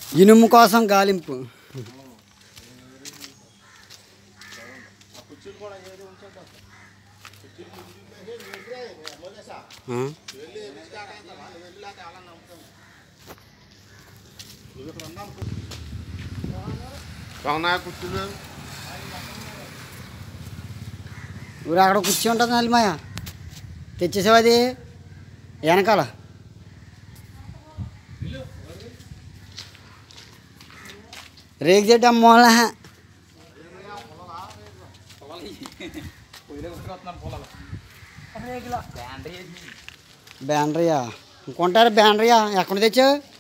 ఇనుము కోసం గాలింపు ఆ? అవునా కూర్చుంది ఊరు అక్కడ కూర్చో ఉంటుంది నల్లిమాయ తెచ్చేసావు అది వెనకాల రేగు చెట్టు అమ్మోళ బ్యానరీయా ఇంకొంటారు బ్యానరీయా ఎక్కడ తెచ్చావు